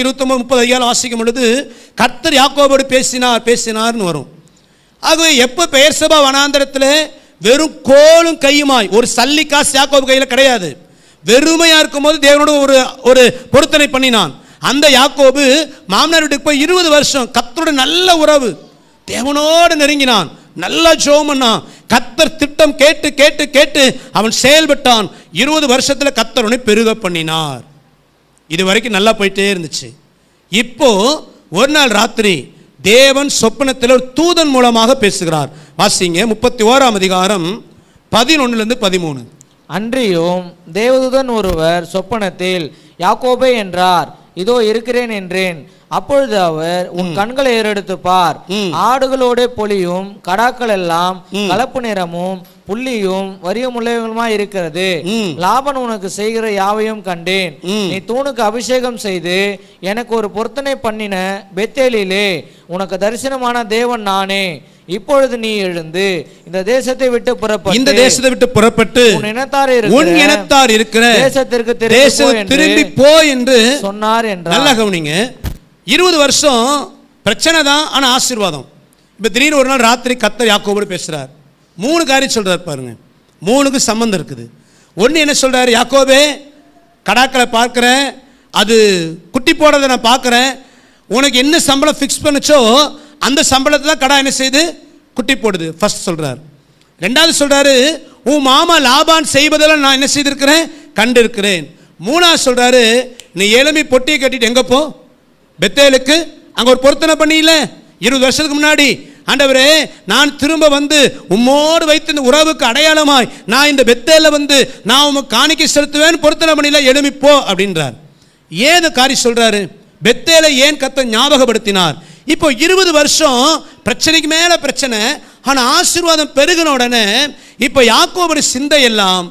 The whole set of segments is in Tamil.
இருபத்தொம்பது முப்பது அதிகாரம் வாசிக்கும் பொழுது கர்த்தர் யாக்கோபோடு பேசினார் பேசினார்னு வரும் ஆகவே எப்போ பெயர் சபா வனாந்தரத்தில் வெறும் கோலும் கையுமாய் ஒரு சல்லி காசு யாக்கோபு கையில் கிடையாது வெறுமையாக இருக்கும்போது தேவனோட ஒரு ஒரு பொருத்தனை பண்ணினான் அந்த யாக்கோபு மாமனார் வீட்டுக்கு போய் இருபது வருஷம் கத்தரோட நல்ல உறவு தேவனோடு நெருங்கினான் நல்லா ஜோம் பண்ணான் கத்தர் திட்டம் கேட்டு கேட்டு கேட்டு அவன் செயல்பட்டான் இருபது வருஷத்துல கத்தர் அவனை பெருக பண்ணினார் இது வரைக்கும் நல்லா போயிட்டே இருந்துச்சு இப்போ ஒரு நாள் ராத்திரி தேவன் சொப்பனத்தில் ஒரு தூதன் மூலமாக பேசுகிறார் வாசிங்க முப்பத்தி ஓராம் அதிகாரம் பதினொன்னுலேருந்து பதிமூணு அன்றியும் தேவதூதன் ஒருவர் சொப்பனத்தில் யாக்கோபே என்றார் இதோ இருக்கிறேன் என்றேன் அப்பொழுது அவர் உன் கண்களை ஏறெடுத்து பார் ம். ஆடுகளோட பொலியும் கடாக்கள் எல்லாம் கலப்பு நிறமும் புள்ளியும் வரியமுள்ளவங்களுமா இருக்கிறது ம். லாபன் உனக்கு செய்கிற யாவையும் கண்டேன் ம். நீ தூணுக்கு அபிஷேகம் செய்து எனக்கு ஒரு பொருத்தனை பண்ணின பெத்தேலிலே உனக்கு தரிசனமான தேவன் நானே இப்பொழுது நீ எழுந்து இந்த தேசத்தை விட்டு இந்த புறப்பட்டு தேசத்தை விட்டு புறப்பட்டு உன் இனத்தார் உன் இருக்கிற இனத்தார் இருக்கிற தேசத்திற்கு திரும்பி போ தேசம் என்று திரும்பி போ என்று சொன்னார் என்றார் நல்லா கவனிங்க இருபது வருஷம் பிரச்சனை தான் ஆனால் ஆசீர்வாதம் இப்போ திடீர்னு ஒரு நாள் ராத்திரி கத்தர் யாக்கோபோடு பேசுகிறார் மூணு காரியம் சொல்றார் பாருங்க மூணுக்கு சம்மந்தம் இருக்குது ஒன்று என்ன சொல்றாரு யாக்கோபே கடாக்களை பார்க்குறேன் அது குட்டி போடுறதை நான் பார்க்குறேன் உனக்கு என்ன சம்பளம் ஃபிக்ஸ் பண்ணுச்சோ அந்த சம்பளத்தை தான் கடா என்ன செய்யுது குட்டி போடுது ஃபர்ஸ்ட் சொல்றார் ரெண்டாவது சொல்றாரு உன் மாமா லாபான் செய்வதெல்லாம் நான் என்ன செய்திருக்கிறேன் கண்டிருக்கிறேன் மூணாவது சொல்றாரு நீ எழும்பி பொட்டியை கட்டிட்டு எங்க போ பெத்தேலுக்கு அங்க ஒரு பொருத்தனை பண்ணியில இருபது வருஷத்துக்கு முன்னாடி ஆண்டவரே நான் திரும்ப வந்து உம்மோடு வைத்த இந்த உறவுக்கு அடையாளமாய் நான் இந்த பெத்தேல வந்து நான் உமக்கு காணிக்கை செலுத்துவேன் பொருத்தனை பண்ணியில எழும்பி போ அப்படின்றார் ஏன் இந்த காரி சொல்றாரு பெத்தேல ஏன் கத்த ஞாபகப்படுத்தினார் இப்போ இருபது வருஷம் பிரச்சனைக்கு மேல பிரச்சனை ஆனா ஆசீர்வாதம் பெருகின உடனே இப்போ யாக்கோபுடைய சிந்தை எல்லாம்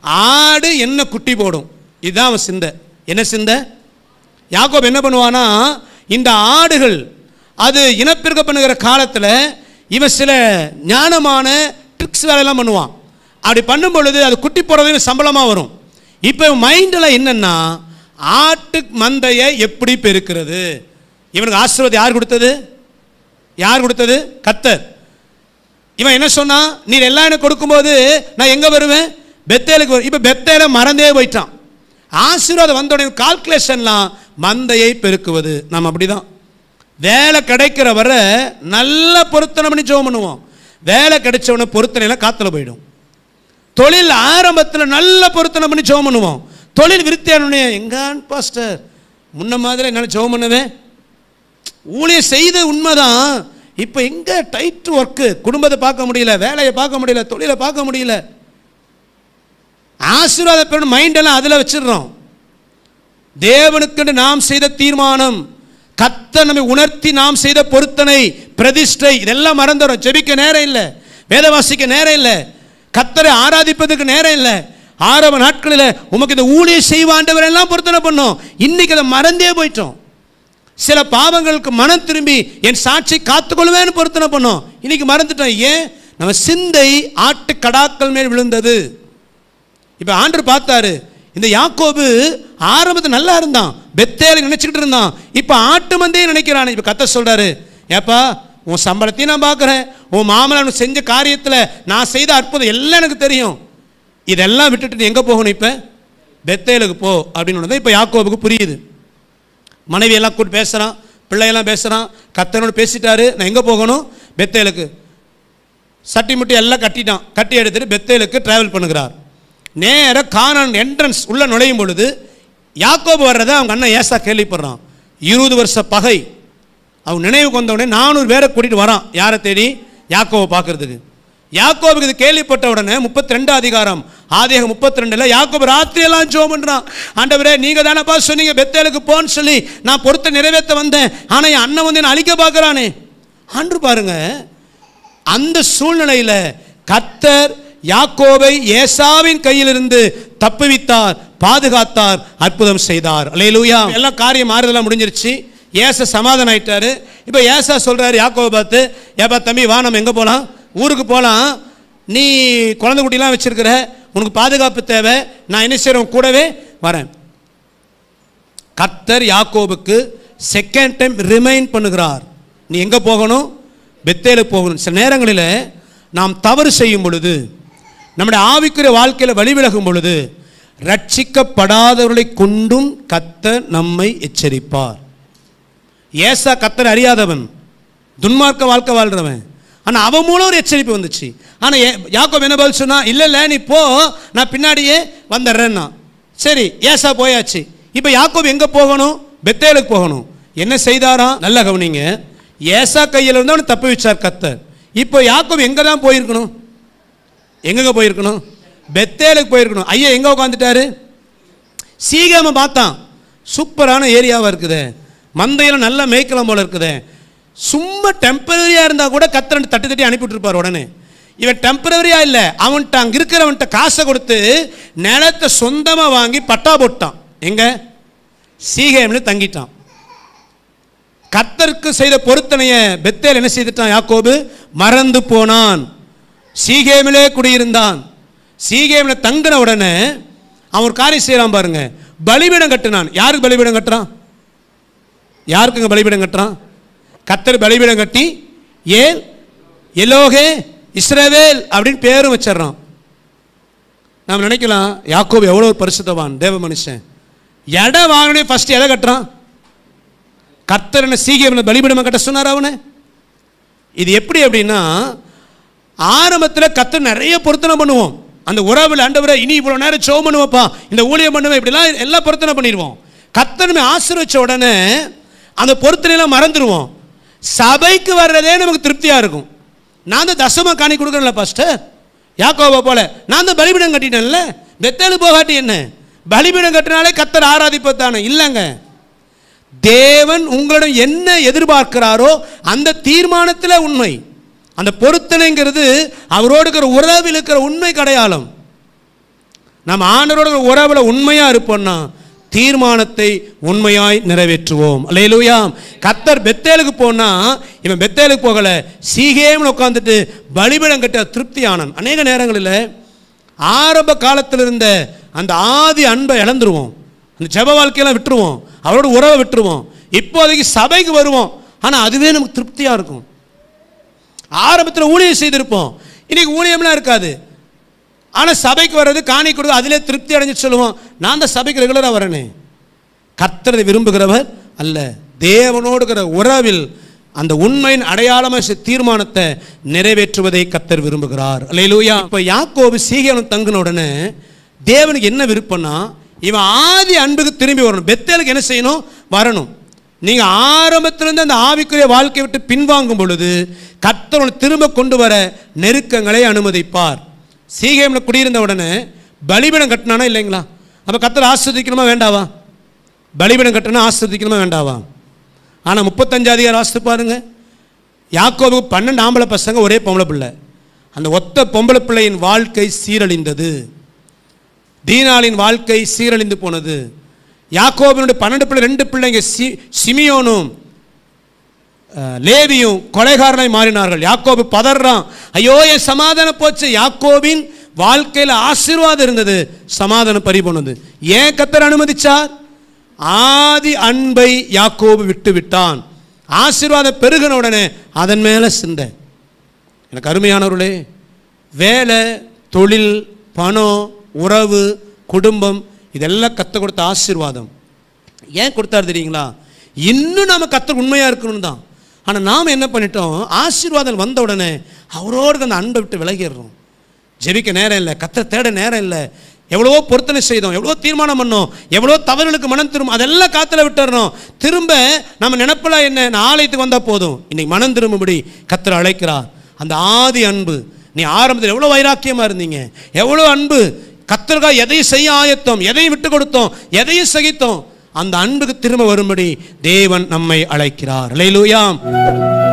ஆடு என்ன குட்டி போடும் இதுதான் அவன் சிந்தை என்ன சிந்தை யாக்கோப் என்ன பண்ணுவானா இந்த ஆடுகள் அது இனப்பெருக்க பண்ணுகிற காலத்தில் இவன் சில ஞானமான ட்ரிக்ஸ் வேலையெல்லாம் பண்ணுவான் அப்படி பண்ணும் பொழுது அது குட்டி போடுறது இவன் சம்பளமாக வரும் இப்போ மைண்டில் என்னன்னா ஆட்டு மந்தையை எப்படி பெருக்கிறது இவனுக்கு ஆசீர்வாதம் யார் கொடுத்தது யார் கொடுத்தது கத்தர் இவன் என்ன சொன்னான் நீர் எல்லாம் எனக்கு கொடுக்கும்போது நான் எங்கே வருவேன் பெத்தேலுக்கு வரு இப்போ பெத்தேல மறந்தே போயிட்டான் ஆசீர்வாதம் வந்த உடனே கால்குலேஷன்லாம் மந்தையை பெருக்குவது நம்ம அப்படிதான் வேலை கிடைக்கிற வரை நல்ல பொருத்தனை பண்ணி ஜெபம் பண்ணுவோம் வேலை கிடைச்ச உடனே பொருத்தனைலாம் காத்துல போயிடும் தொழில் ஆரம்பத்தில் நல்ல பொருத்தனை பண்ணி ஜெபம் பண்ணுவோம் தொழில் விருத்தியானே எங்கான் பாஸ்டர் முன்ன மாதிரி என்னால் ஜெபம் பண்ணுவேன் ஊழியம் செய்த உண்மைதான் இப்போ எங்க டைட் ஒர்க்கு குடும்பத்தை பார்க்க முடியல வேலையை பார்க்க முடியல தொழிலை பார்க்க முடியல ஆசீர்வாத பெண் மைண்டெல்லாம் அதில் வச்சிடுறோம் தேவனுக்கென்று நாம் செய்த தீர்மானம் கத்த நம்மை உணர்த்தி நாம் செய்த பொருத்தனை பிரதிஷ்டை இதெல்லாம் மறந்துடும் ஜெபிக்க நேரம் இல்லை வேத வாசிக்க நேரம் இல்லை கத்தரை ஆராதிப்பதற்கு நேரம் இல்லை ஆரம்ப நாட்களில் உமக்கு இந்த ஊழிய செய்வாண்டவர் எல்லாம் பொருத்தனை பண்ணோம் இன்னைக்கு அதை மறந்தே போயிட்டோம் சில பாவங்களுக்கு மனம் திரும்பி என் சாட்சி காத்துக்கொள்வேன்னு பொருத்தனை பண்ணோம் இன்னைக்கு மறந்துட்டோம் ஏன் நம்ம சிந்தை ஆட்டு கடாக்கள் மேல் விழுந்தது இப்போ ஆண்டர் பார்த்தாரு இந்த யாக்கோபு ஆரம்பத்தில் நல்லா இருந்தான் பெத்தேல நினைச்சுக்கிட்டு இருந்தான் இப்போ ஆட்டு மந்தையும் நினைக்கிறான் இப்போ கத்த சொல்றாரு ஏப்பா உன் சம்பளத்தையும் நான் பார்க்குறேன் உன் மாமனார் செஞ்ச காரியத்தில் நான் செய்த அற்புதம் எல்லாம் எனக்கு தெரியும் இதெல்லாம் விட்டுட்டு நீ எங்கே போகணும் இப்போ பெத்தேலுக்கு போ அப்படின்னு இப்போ யாக்கோபுக்கு புரியுது மனைவி எல்லாம் கூப்பிட்டு பேசுகிறான் பிள்ளையெல்லாம் பேசுகிறான் கத்தனோடு பேசிட்டாரு நான் எங்கே போகணும் பெத்தேலுக்கு சட்டி முட்டி எல்லாம் கட்டிட்டான் கட்டி எடுத்துட்டு பெத்தேலுக்கு டிராவல் பண்ணுகிறார் நேர கானான் என்ட்ரன்ஸ் உள்ள நுழையும் பொழுது யாக்கோபு வர்றதை அவங்க அண்ணன் ஏசா கேள்விப்படுறான் இருபது வருஷ பகை அவன் நினைவுக்கு வந்த உடனே நானூறு பேரை கூட்டிட்டு வரான் யாரை தேடி யாக்கோவை பார்க்கறதுக்கு யாக்கோபுக்கு இது கேள்விப்பட்ட உடனே முப்பத்தி ரெண்டாம் அதிகாரம் ஆதியாக முப்பத்தி ரெண்டுல யாக்கோபு ராத்திரியெல்லாம் ஜோம் பண்றான் ஆண்டவரே நீங்க தானப்பா சொன்னீங்க பெத்தேலுக்கு போன்னு சொல்லி நான் பொறுத்த நிறைவேற்ற வந்தேன் ஆனா என் அண்ணன் வந்து என்ன அழிக்க பார்க்கறானே ஆண்டு பாருங்க அந்த சூழ்நிலையில கர்த்தர் யாக்கோபை ஏசாவின் கையிலிருந்து தப்புவித்தார் பாதுகாத்தார் அற்புதம் செய்தார் அல்லேலூயா எல்லாம் காரியம் மாறுதலாம் முடிஞ்சிருச்சு ஏச சமாதானம் ஆயிட்டாரு இப்போ ஏசா சொல்றாரு யாக்கோபை பார்த்து ஏப்பா தம்பி வா நம்ம எங்கே போகலாம் ஊருக்கு போகலாம் நீ குழந்தை குட்டிலாம் வச்சிருக்கிற உனக்கு பாதுகாப்பு தேவை நான் என்ன செய்கிறேன் கூடவே வரேன் கர்த்தர் யாக்கோபுக்கு செகண்ட் டைம் ரிமைண்ட் பண்ணுகிறார் நீ எங்கே போகணும் பெத்தேலுக்கு போகணும் சில நேரங்களில் நாம் தவறு செய்யும் பொழுது நம்முடைய ஆவிக்குரிய வாழ்க்கையில் வழிவிலகும் பொழுது ரட்சிக்கப்படாதவர்களை கொண்டும் கத்தர் நம்மை எச்சரிப்பார் ஏசா கத்தர் அறியாதவன் துன்மார்க்க வாழ்க்கை வாழ்றவன் ஆனால் அவன் மூலம் ஒரு எச்சரிப்பு வந்துச்சு ஆனால் யாக்கோப் என்ன பதில் சொன்னா இல்லை இல்லை நீ போ நான் பின்னாடியே வந்துடுறேன்னா சரி ஏசா போயாச்சு இப்போ யாக்கோப் எங்கே போகணும் பெத்தேலுக்கு போகணும் என்ன செய்தாராம் நல்ல கவனிங்க ஏசா கையில் இருந்து அவனை தப்பு வச்சார் கத்தர் இப்போ யாக்கோப் எங்கே தான் போயிருக்கணும் எங்கெங்க போயிருக்கணும் பெத்தேலுக்கு போயிருக்கணும் ஐயா எங்கே உட்காந்துட்டாரு சீகாம பார்த்தான் சூப்பரான ஏரியாவாக இருக்குது மந்தையில் நல்லா மேய்க்கலாம் போல இருக்குது சும்மா டெம்பரரியாக இருந்தால் கூட கத்திரண்டு தட்டி தட்டி அனுப்பிவிட்டுருப்பார் உடனே இவன் டெம்பரரியாக இல்லை அவன்கிட்ட அங்கே இருக்கிறவன்கிட்ட காசை கொடுத்து நிலத்தை சொந்தமாக வாங்கி பட்டா போட்டான் எங்க சீகேம்னு தங்கிட்டான் கத்தருக்கு செய்த பொருத்தனையை பெத்தேல் என்ன செய்துட்டான் யாக்கோபு மறந்து போனான் சீகேமிலே குடியிருந்தான் சீகேமில் தங்கின உடனே அவன் ஒரு காரியம் செய்யறான் பாருங்க பலிபீடம் கட்டினான் யாருக்கு பலிபீடம் கட்டுறான் யாருக்குங்க பலிபீடம் கட்டுறான் கத்தர் பலிபீடம் கட்டி ஏல் எலோகே இஸ்ரவேல் அப்படின்னு பேரும் வச்சிடுறான் நாம் நினைக்கலாம் யாக்கோபு எவ்வளோ ஒரு பரிசுத்தவான் தேவ மனுஷன் இடம் வாங்கினே ஃபர்ஸ்ட் எதை கட்டுறான் கர்த்தர் என்ன சீக்கிரம் பலிபீடமா கட்ட சொன்னார் அவனை இது எப்படி அப்படின்னா ஆரம்பத்தில் கத்தர் நிறைய பொருத்தனை பண்ணுவோம் அந்த உறவில் ஆண்டவரை இனி இவ்வளோ நேரம் சோ பண்ணுவப்பா இந்த ஊழியம் பண்ணுவேன் இப்படிலாம் எல்லாம் பொருத்தனை பண்ணிடுவோம் கத்தனுமே ஆசீர்வச்ச உடனே அந்த பொருத்தனையெல்லாம் மறந்துடுவோம் சபைக்கு வர்றதே நமக்கு திருப்தியாக இருக்கும் நான் தான் தசமா காணி கொடுக்குறேன்ல பாஸ்டர் யாக்கோபா போல நான் தான் பலிபீடம் கட்டிட்டேன்ல பெத்தேலு போகாட்டி என்ன பலிபீடம் கட்டினாலே கத்தர் ஆராதிப்பதானே இல்லைங்க தேவன் உங்களிடம் என்ன எதிர்பார்க்கிறாரோ அந்த தீர்மானத்தில் உண்மை அந்த பொருத்தனைங்கிறது அவரோடு இருக்கிற உறவில் இருக்கிற உண்மை அடையாளம் நம்ம ஆண்டவரோட இருக்கிற உறவில் உண்மையாக இருப்போம்னா தீர்மானத்தை உண்மையாய் நிறைவேற்றுவோம் அல்லேலூயா கத்தர் பெத்தேலுக்கு போனா இவன் பெத்தேலுக்கு போகல சீகேம்னு உட்காந்துட்டு பலிபீடம் கட்ட திருப்தி ஆனான் அநேக நேரங்களில் ஆரம்ப காலத்தில் இருந்த அந்த ஆதி அன்பை இழந்துருவோம் அந்த ஜெப வாழ்க்கையெல்லாம் விட்டுருவோம் அவரோட உறவை விட்டுருவோம் இப்போதைக்கு சபைக்கு வருவோம் ஆனால் அதுவே நமக்கு திருப்தியாக இருக்கும் ஆரம்பத்தில் ஊழியம் செய்திருப்போம் இன்னைக்கு ஊழியம்லாம் இருக்காது ஆனால் சபைக்கு வர்றது காணி கொடுத்து அதிலே திருப்தி அடைஞ்சு சொல்லுவோம் நான் தான் சபைக்கு ரெகுலராக வரேனே கர்த்தரை விரும்புகிறவர் அல்ல தேவனோடு இருக்கிற உறவில் அந்த உண்மையின் அடையாளமாக செ- தீர்மானத்தை நிறைவேற்றுவதை கர்த்தர் விரும்புகிறார் அல்லேலூயா இப்போ யாக்கோபு சீகேவன் தங்கின உடனே தேவனுக்கு என்ன விருப்பம்னா இவன் ஆதி அன்புக்கு திரும்பி வரணும் பெத்தேலுக்கு என்ன செய்யணும் வரணும் நீங்கள் ஆரம்பத்திலிருந்து அந்த ஆவிக்குரிய வாழ்க்கையை விட்டு பின்வாங்கும் பொழுது கர்த்தர் உன்னை திரும்ப கொண்டு வர நெருக்கங்களை அனுமதிப்பார் சீகேமில் குடியிருந்த உடனே பலிபீடம் கட்டினானா இல்லைங்களா அப்போ கர்த்தர் ஆஸ்வதிக்கணுமா வேண்டாவா பலிபீடம் கட்டணும் ஆஸ்வதிக்கணுமா வேண்டாவா ஆனால் முப்பத்தஞ்சு அதிகாரம் வாசித்து பாருங்க யாக்கோபுக்கு பன்னெண்டு ஆம்பளை பசங்க ஒரே பொம்பளை பிள்ளை அந்த ஒத்த பொம்பளை பிள்ளையின் வாழ்க்கை சீரழிந்தது தீனாளின் வாழ்க்கை சீரழிந்து போனது யாக்கோபினுடைய பன்னெண்டு பிள்ளை ரெண்டு பிள்ளைங்க சி சிமியோனும் அஹ், லேவியும் கொலைகாரனாய் மாறினார்கள் யாக்கோபு பதறான் ஐயோ என் சமாதானம் போச்சு யாக்கோபின் வாழ்க்கையில் ஆசீர்வாதம் இருந்தது சமாதானம் பறி போனது ஏன் கத்தர் அனுமதிச்சார் ஆதி அன்பை யாக்கோபு விட்டு விட்டான் ஆசீர்வாதம் பெருகின உடனே அதன் மேலே சிந்தை எனக்கு அருமையானவர்களே வேலை தொழில் பணம் உறவு குடும்பம் இதெல்லாம் கற்றுக் கொடுத்த ஆசீர்வாதம் ஏன் கொடுத்தாரு தெரியுங்களா இன்னும் நாம கத்தர் உண்மையாக இருக்கணும் தான் ஆனால் நாம் என்ன பண்ணிட்டோம் ஆசீர்வாதம் வந்த உடனே அவரோடு அந்த அன்பை விட்டு விலகிடுறோம் ஜெபிக்க நேரம் இல்லை கத்தரை தேட நேரம் இல்லை எவ்வளவோ பொருத்தனை செய்தோம் எவ்வளோ தீர்மானம் பண்ணோம் எவ்வளோ தவறுகளுக்கு மனம் திரும்ப அதெல்லாம் காத்துல விட்டுறோம் திரும்ப நம்ம நினப்பில் என்ன நான் ஆலயத்துக்கு வந்தால் போதும் இன்னைக்கு மனம் திரும்பும்படி கத்தர் அழைக்கிறார் அந்த ஆதி அன்பு நீ ஆரம்பத்தில் எவ்வளோ வைராக்கியமாக இருந்தீங்க எவ்வளோ அன்பு கத்தருக்காக எதையும் செய்ய ஆயத்தோம் எதையும் விட்டு கொடுத்தோம் எதையும் சகித்தோம் அந்த அன்புக்கு திரும்ப வரும்படி தேவன் நம்மை அழைக்கிறார் லேலூயாம்